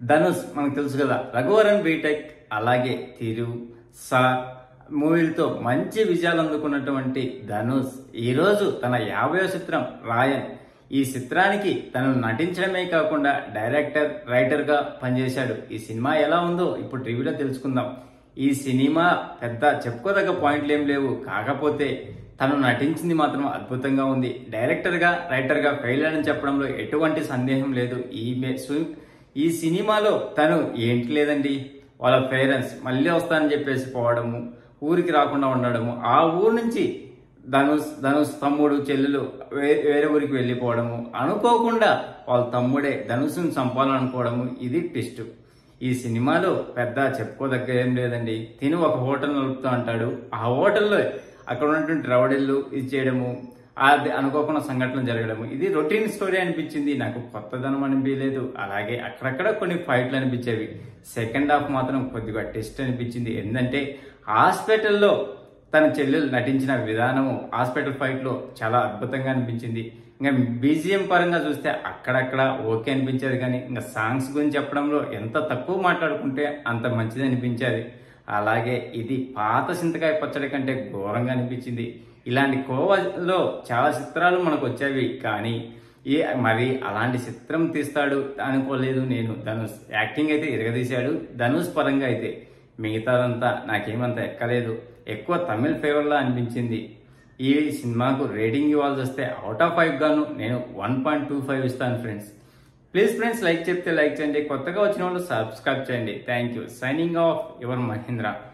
ధనుష్ మనకు తెలుసు కదా రఘువరన్ బీటెక్ అలాగే తిరు సార్ మూవీలతో మంచి విజయాలు అందుకున్నటువంటి ధనుష్ ఈరోజు తన యాభై చిత్రం రాయన్ ఈ చిత్రానికి తను నటించడమే కాకుండా డైరెక్టర్ రైటర్ గా పనిచేశాడు ఈ సినిమా ఎలా ఉందో ఇప్పుడు రివ్యూలో తెలుసుకుందాం ఈ సినిమా పెద్ద చెప్పుకోదగ్గ పాయింట్లు ఏం లేవు కాకపోతే తను నటించింది మాత్రం అద్భుతంగా ఉంది డైరెక్టర్ గా రైటర్ గా ఫెయిల్ అని చెప్పడంలో ఎటువంటి సందేహం లేదు ఈ మే- సు- ఈ సినిమాలో తను ఏంటి లేదండి వాళ్ళ పేరెంట్స్ మళ్ళీ వస్తానని చెప్పేసి పోవడము ఊరికి రాకుండా ఉండడము ఆ ఊరు నుంచి ధనుష్ ధనుష్ తమ్ముడు చెల్లెలు వే- వేరే ఊరికి వెళ్ళిపోవడము అనుకోకుండా వాళ్ళ తమ్ముడే ధనుషుని చంపాలనుకోవడము ఇది ట్విస్ట్ ఈ సినిమాలో పెద్ద చెప్పుకోదగ్గ ఏం లేదండి తిని ఒక హోటల్ నడుపుతూ అంటాడు ఆ హోటల్లో అక్కడ ఉన్నటువంటి రౌడీలు ఇది చేయడము అది అనుకోకుండా సంఘటనలు జరగడము ఇది రొటీన్ స్టోరీ అనిపించింది నాకు కొత్తదనం అనిపించలేదు అలాగే అక్కడక్కడ కొన్ని ఫైట్లు అనిపించేవి సెకండ్ హాఫ్ మాత్రం కొద్దిగా టెస్ట్ అనిపించింది ఏంటంటే హాస్పిటల్లో తన చెల్లెలు నటించిన విధానము హాస్పిటల్ ఫైట్ లో చాలా అద్భుతంగా అనిపించింది ఇంకా బీజిఎం పరంగా చూస్తే అక్కడక్కడ ఓకే అనిపించేది కానీ ఇంకా సాంగ్స్ గురించి చెప్పడంలో ఎంత తక్కువ మాట్లాడుకుంటే అంత మంచిది అనిపించేది అలాగే ఇది పాత చింతకాయ పచ్చడి కంటే ఘోరంగా అనిపించింది ఇలాంటి కోవలో చాలా చిత్రాలు మనకు వచ్చేవి కానీ ఏ మరి అలాంటి చిత్రం తీస్తాడు అనుకోలేదు నేను ధనుష్ యాక్టింగ్ అయితే ఇరగదీశాడు ధనుష్ పరంగా అయితే మిగతాదంతా నాకేమంత ఎక్కలేదు ఎక్కువ తమిళ్ ఫేవర్లా అనిపించింది ఈ సినిమాకు రేటింగ్ ఇవ్వాల్సి వస్తే అవుట్ ఆఫ్ ఫైవ్ గాను నేను వన్ పాయింట్ టూ ఫైవ్ ఇస్తాను ఫ్రెండ్స్ ప్లీజ్ ఫ్రెండ్స్ లైక్ చెప్తే లైక్ చేయండి కొత్తగా వచ్చిన వాళ్ళు సబ్స్క్రైబ్ చేయండి thank you signing off your Mahindra